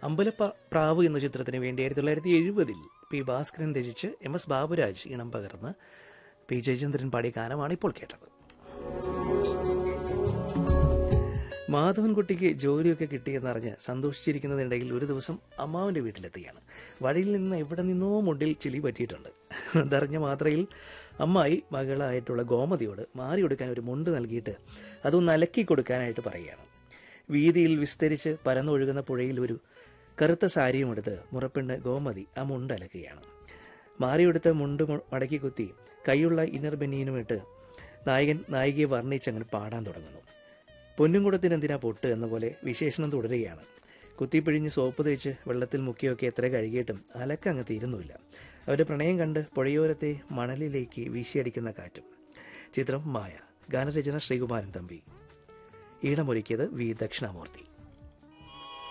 അമ്പലപ്പ പ്രാവ് എന്ന ചിത്രത്തിന് വേണ്ടി ആയിരത്തി തൊള്ളായിരത്തി എഴുപതിൽ പി ഭാസ്കരൻ രചിച്ച് എം എസ് ബാബുരാജ് ഇണം പകർന്ന് പി ജയചന്ദ്രൻ പാടിയ ഗാനമാണ് ഇപ്പോൾ കേട്ടത് മാധവൻകുട്ടിക്ക് ജോലിയൊക്കെ കിട്ടിയെന്നറിഞ്ഞ് സന്തോഷിച്ചിരിക്കുന്നതിനിടയിൽ ഒരു ദിവസം അമ്മാവൻ്റെ വീട്ടിലെത്തുകയാണ് വഴിയിൽ നിന്ന് എവിടെ നിന്നോ മുണ്ടിൽ ചിലി പറ്റിയിട്ടുണ്ട് അതറിഞ്ഞ മാത്രയിൽ അമ്മായി മകളായിട്ടുള്ള ഗോമതിയോട് മാറിയെടുക്കാൻ ഒരു മുണ്ട് നൽകിയിട്ട് അതൊന്ന് അലക്കി കൊടുക്കാനായിട്ട് പറയുകയാണ് വീതിയിൽ വിസ്തരിച്ച് പരന്നൊഴുകുന്ന പുഴയിൽ ഒരു കറുത്ത സാരിയും എടുത്ത് മുറപ്പെണ്ണ് ഗോമതി ആ മുണ്ട് അലക്കുകയാണ് മാറിയെടുത്ത മുണ്ട് മു- മടക്കി കുത്തി കൈയുള്ള ഇന്നർ ബനിയനുമിട്ട് നായകൻ നായികയെ വർണ്ണിച്ചങ്ങനെ പാടാൻ തുടങ്ങുന്നു പൊന്നുംകുടത്തിന് എന്തിനാ പൊട്ട് എന്ന പോലെ വിശേഷണം തുടരുകയാണ് കുത്തിപ്പിഴിഞ്ഞ് സോപ്പ് തേച്ച് വെള്ളത്തിൽ മുക്കിയൊക്കെ എത്ര കഴുകിയിട്ടും അലക്ക അങ്ങ് തീരുന്നുമില്ല അവരുടെ പ്രണയം കണ്ട് പുഴയോരത്തെ മണലിലേക്ക് വീശിയടിക്കുന്ന കാറ്റും ചിത്രം മായ ഗാനരചന ശ്രീകുമാരൻ തമ്പി ഈണമൊരുക്കിയത് വി ദക്ഷിണാമൂർത്തി